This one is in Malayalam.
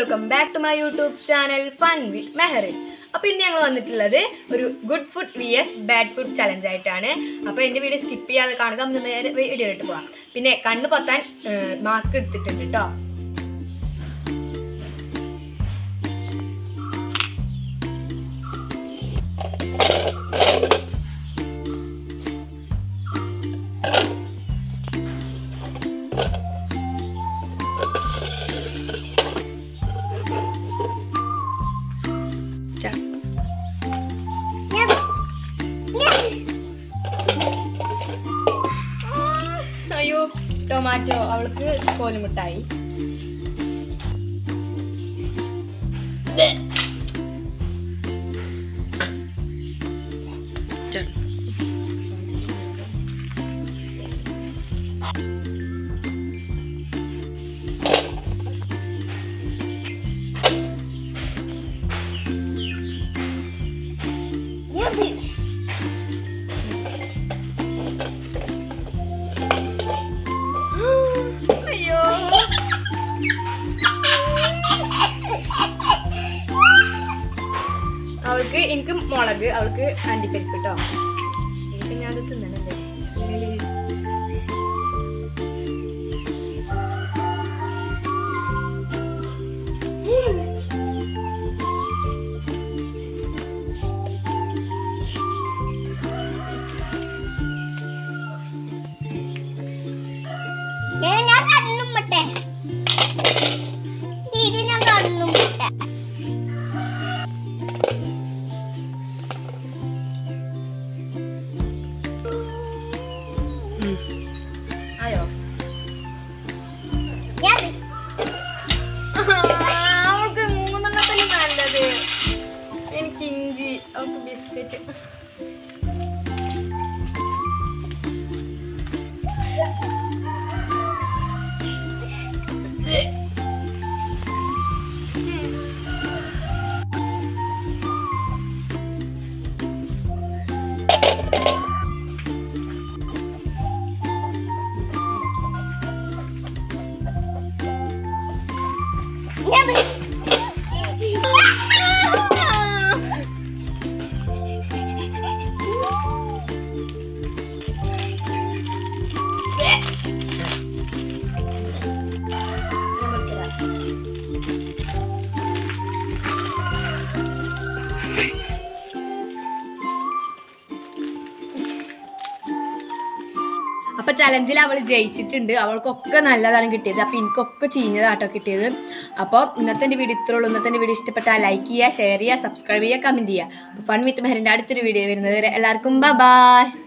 Welcome back to my YouTube channel fun with Mehrin അപ്പോൾ ഇന്ന് ഞങ്ങൾ വന്നിട്ടുള്ളത് ഒരു good food V S bad food challenge ആയിട്ടാണ് അപ്പോൾ എൻ്റെ വീഡിയോ സ്കിപ്പ് ചെയ്യാതെ കാണുക നമുക്ക് നേരെ വീഡിയോ ഇട്ട് പോവാം പിന്നെ കണ്ണ് പൊത്താൻ മാസ്ക് എടുത്തിട്ടുണ്ട് കേട്ടോ അയ്യോ ടൊമാറ്റോ അവൾക്ക് കോലുമിട്ടായി അയ്യോ അവൾക്ക് എനിക്ക് മുളക് അവൾക്ക് അണ്ടിപ്പരിപ്പ് കേട്ടോ എനിക്ക് ഞാൻ അത് തിന്നണല്ലേ ഞാൻ കണ്ണും മുട്ടെ ദീദി ഞാൻ കണ്ണും മുട്ടെ ആയോ ഞാൻ അവൾക്ക് മൂന്നെണ്ണത്തിന് നല്ലത് എനിക്ക് ഇഞ്ചി അവൾക്ക് ബിസ്ക്കറ്റ് ഞാൻ ഞാൻ വിളിച്ചതാ. അപ്പൊ ചലഞ്ചിൽ അവൾ ജയിച്ചിട്ടുണ്ട് അവൾക്കൊക്കെ നല്ലതാണ് കിട്ടിയത് അപ്പൊ എനിക്കൊക്കെ ചീഞ്ഞതാട്ടോ കിട്ടിയത് അപ്പോൾ ഇന്നത്തെ എൻ്റെ വീഡിയോ ഇത്രേ ഉള്ളൂ ഇന്നത്തെ എൻ്റെ വീഡിയോ ഇഷ്ടപ്പെട്ടാൽ ലൈക്ക് ചെയ്യുക ഷെയർ ചെയ്യുക സബ്സ്ക്രൈബ് ചെയ്യുക കമൻറ്റ് ചെയ്യുക ഫൺ വിത്ത് മെഹറിൻ്റെ അടുത്തൊരു വീഡിയോ വരുന്നത് വരെ എല്ലാവർക്കും ബൈ